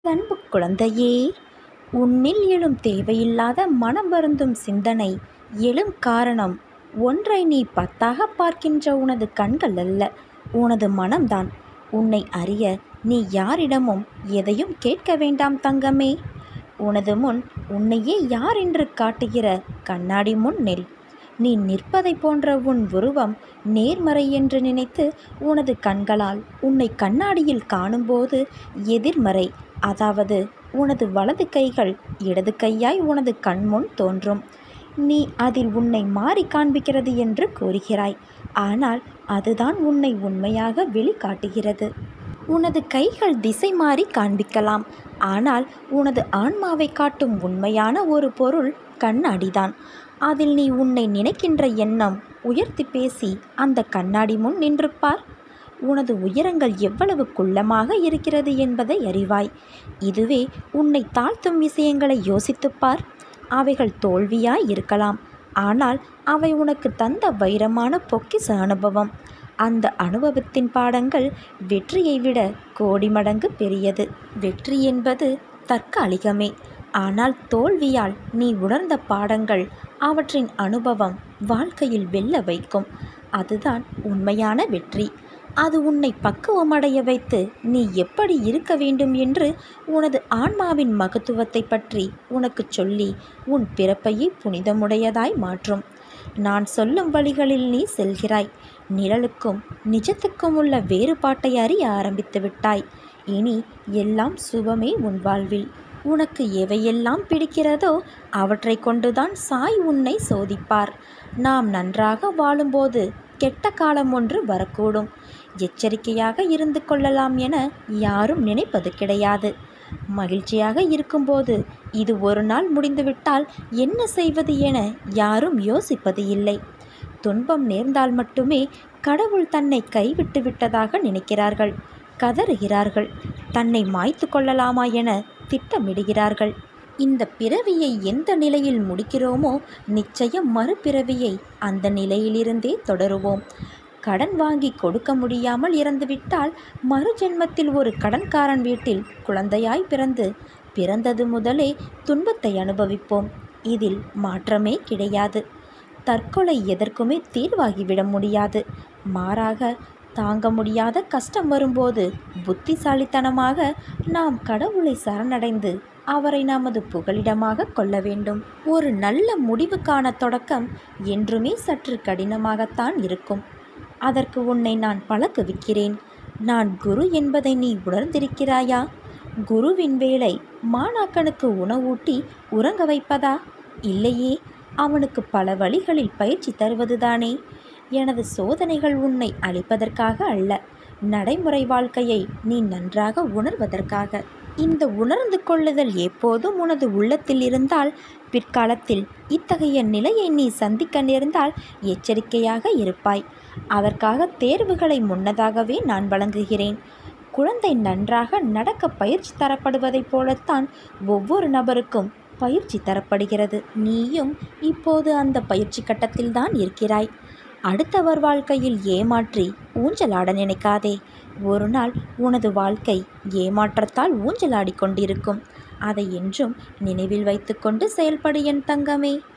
அன்பு குழந்தையே உன்னில் எழும் தேவையில்லாத மனம் வருந்தும் சிந்தனை எழும் காரணம் ஒன்றை நீ பத்தாக பார்க்கின்ற உனது கண்கள் அல்ல உனது மனம்தான் உன்னை அறிய நீ யாரிடமும் எதையும் கேட்க வேண்டாம் தங்கமே உனது முன் உன்னையே யார் என்று காட்டுகிற கண்ணாடி முன் நெல் நீ நிற்பதை போன்ற உன் உருவம் நேர்மறை என்று நினைத்து உனது கண்களால் உன்னை கண்ணாடியில் காணும்போது எதிர்மறை அதாவது உனது வலது கைகள் இடது கையாய் உனது கண்முன் தோன்றும் நீ அதில் உன்னை மாறி காண்பிக்கிறது என்று கூறுகிறாய் ஆனால் அதுதான் உன்னை உண்மையாக வெளிக்காட்டுகிறது உனது கைகள் திசை மாறி காண்பிக்கலாம் ஆனால் உனது ஆன்மாவை காட்டும் உண்மையான ஒரு பொருள் கண்ணாடிதான் அதில் நீ உன்னை நினைக்கின்ற எண்ணம் உயர்த்தி பேசி அந்த கண்ணாடி முன் நின்று பார் உனது உயரங்கள் எவ்வளவு குள்ளமாக இருக்கிறது என்பதை அறிவாய் இதுவே உன்னை தாழ்த்தும் விஷயங்களை யோசித்துப் பார் அவைகள் தோல்வியாய் இருக்கலாம் ஆனால் அவை உனக்கு தந்த வைரமான பொக்கிச அனுபவம் அந்த அனுபவத்தின் பாடங்கள் வெற்றியை விட கோடி மடங்கு பெரியது வெற்றி என்பது தற்காலிகமே ஆனால் தோல்வியால் நீ உணர்ந்த பாடங்கள் அவற்றின் அனுபவம் வாழ்க்கையில் வெல்ல வைக்கும் அதுதான் உண்மையான வெற்றி அது உன்னை பக்குவமடைய வைத்து நீ எப்படி இருக்க வேண்டும் என்று உனது ஆன்மாவின் மகத்துவத்தை பற்றி உனக்கு சொல்லி உன் பிறப்பையே புனிதமுடையதாய் மாற்றும் நான் சொல்லும் வழிகளில் நீ செல்கிறாய் நிழலுக்கும் நிஜத்துக்கும் உள்ள வேறுபாட்டை அறிய ஆரம்பித்து விட்டாய் இனி எல்லாம் சுபமே உன் வாழ்வில் உனக்கு எவையெல்லாம் பிடிக்கிறதோ அவற்றை கொண்டுதான் சாய் உன்னை சோதிப்பார் நாம் நன்றாக வாழும்போது கெட்ட காலம் ஒன்று வரக்கூடும் எச்சரிக்கையாக இருந்து கொள்ளலாம் என யாரும் நினைப்பது கிடையாது மகிழ்ச்சியாக இருக்கும்போது இது ஒரு நாள் முடிந்துவிட்டால் என்ன செய்வது என யாரும் யோசிப்பது இல்லை துன்பம் நேர்ந்தால் மட்டுமே கடவுள் தன்னை கைவிட்டு விட்டதாக நினைக்கிறார்கள் கதறுகிறார்கள் தன்னை மாய்த்து கொள்ளலாமா என திட்டமிடுகிறார்கள் இந்த பிறவியை எந்த நிலையில் முடிக்கிறோமோ நிச்சயம் மறுபிறவியை அந்த நிலையிலிருந்தே தொடருவோம் கடன் வாங்கி கொடுக்க முடியாமல் இறந்துவிட்டால் மறு ஜென்மத்தில் ஒரு கடன்காரன் வீட்டில் குழந்தையாய் பிறந்து பிறந்தது முதலே துன்பத்தை அனுபவிப்போம் இதில் மாற்றமே கிடையாது தற்கொலை எதற்குமே தீர்வாகிவிட முடியாது மாறாக தாங்க முடியாத கஷ்டம் வரும்போது புத்திசாலித்தனமாக நாம் கடவுளை சரணடைந்து அவரை நமது புகலிடமாக கொள்ள வேண்டும் ஒரு நல்ல முடிவுக்கான தொடக்கம் என்றுமே சற்று கடினமாகத்தான் இருக்கும் அதற்கு உன்னை நான் பழக்குவிக்கிறேன் நான் குரு என்பதை நீ உணர்ந்திருக்கிறாயா குருவின் வேலை மாணாக்கனுக்கு உணவூட்டி உறங்க வைப்பதா இல்லையே அவனுக்கு பல வழிகளில் பயிற்சி தருவதுதானே எனது சோதனைகள் உன்னை அழிப்பதற்காக அல்ல நடைமுறை வாழ்க்கையை நீ நன்றாக உணர்வதற்காக இந்த உணர்ந்து கொள்ளுதல் எப்போதும் உனது உள்ளத்தில் இருந்தால் பிற்காலத்தில் இத்தகைய நிலையை நீ சந்திக்க நேர்ந்தால் எச்சரிக்கையாக இருப்பாய் அதற்காக தேர்வுகளை முன்னதாகவே நான் வழங்குகிறேன் குழந்தை நன்றாக நடக்க பயிற்சி தரப்படுவதைப் போலத்தான் ஒவ்வொரு நபருக்கும் பயிற்சி தரப்படுகிறது நீயும் இப்போது அந்த பயிற்சி கட்டத்தில்தான் இருக்கிறாய் அடுத்தவர் வாழ்க்கையில் ஏமாற்றி ஊஞ்சலாட நினைக்காதே ஒரு நாள் உனது வாழ்க்கை ஏமாற்றத்தால் ஊஞ்சலாடிக் கொண்டிருக்கும் அதை என்றும் நினைவில் வைத்துக்கொண்டு செயல்படு என் தங்கமே